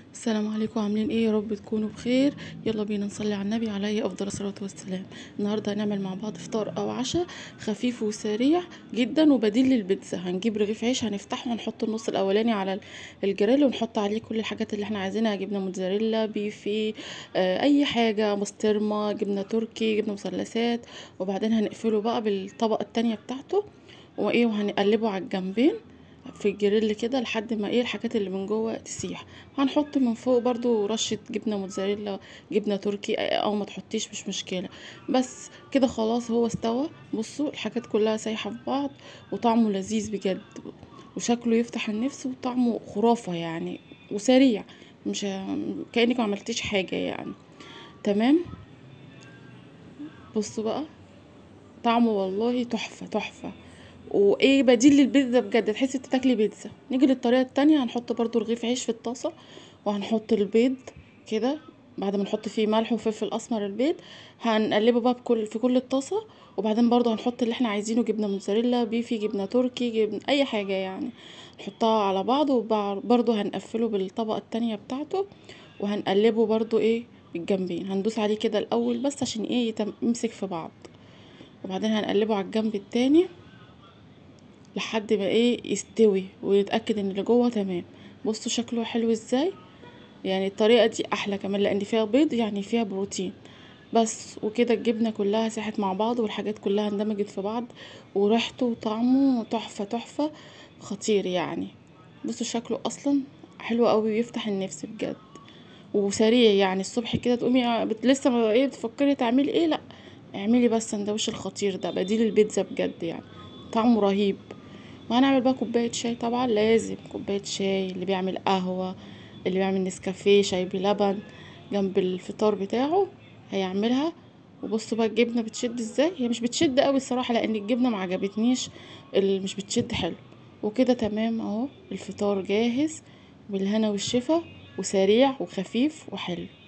السلام عليكم عاملين ايه يا رب تكونوا بخير يلا بينا نصلي على النبي عليه افضل الصلاه والسلام النهارده هنعمل مع بعض فطار او عشاء خفيف وسريع جدا وبديل للبيتزا هنجيب رغيف عيش هنفتحه ونحط النص الاولاني على الجريل ونحط عليه كل الحاجات اللي احنا عايزينها جبنه موتزاريلا بيفي آه اي حاجه بسطرمه جبنه تركي جبنه مثلثات وبعدين هنقفله بقى بالطبقه التانية بتاعته وايه وهنقلبه على الجنبين في الجريل كده لحد ما ايه الحاجات اللي من جوه تسيح هنحط من فوق برضو رشة جبنة موتزاريلا جبنة تركي او ما تحطيش مش مشكلة بس كده خلاص هو استوى بصوا الحاجات كلها سايحة في بعض وطعمه لذيذ بجد وشكله يفتح النفس وطعمه خرافة يعني وسريع مش كأنك ما عملتيش حاجة يعني تمام بصوا بقى طعمه والله تحفة تحفة وايه بديل للبيتزا بجد تحسي انت تاكلي بيتزا نيجي للطريقه التانية هنحط برضو رغيف عيش في الطاسه وهنحط البيض كده بعد ما نحط فيه ملح وفلفل اسمر البيض هنقلبه بقى بكل في كل الطاسه وبعدين برضو هنحط اللي احنا عايزينه جبنه موتزاريلا بيفي جبنه تركي جبنه اي حاجه يعني نحطها على بعض وبرضو هنقفله بالطبقه التانية بتاعته وهنقلبه برضو ايه بالجنبين هندوس عليه كده الاول بس عشان ايه يمسك في بعض وبعدين هنقلبه على الجنب التاني لحد ما ايه يستوي ونتاكد ان اللي جوه تمام بصوا شكله حلو ازاي يعني الطريقه دي احلى كمان لان فيها بيض يعني فيها بروتين بس وكده الجبنه كلها ساحت مع بعض والحاجات كلها اندمجت في بعض وريحته وطعمه تحفه تحفه خطير يعني بصوا شكله اصلا حلو قوي ويفتح النفس بجد وسريع يعني الصبح كده تقومي لسه ما ايه بتفكري تعملي ايه لا اعملي بس سندوتش الخطير ده بديل البيتزا بجد يعني طعمه رهيب وهنعمل بقى كوباية شاي طبعا لازم كوباية شاي اللي بيعمل قهوة اللي بيعمل نسكافيه شاي بلبن جنب الفطار بتاعه هيعملها وبصوا بقى الجبنة بتشد ازاي هي مش بتشد قوي الصراحة لان الجبنة معجبتنيش اللي مش بتشد حلو وكده تمام اهو الفطار جاهز بالهنا والشفا وسريع وخفيف وحلو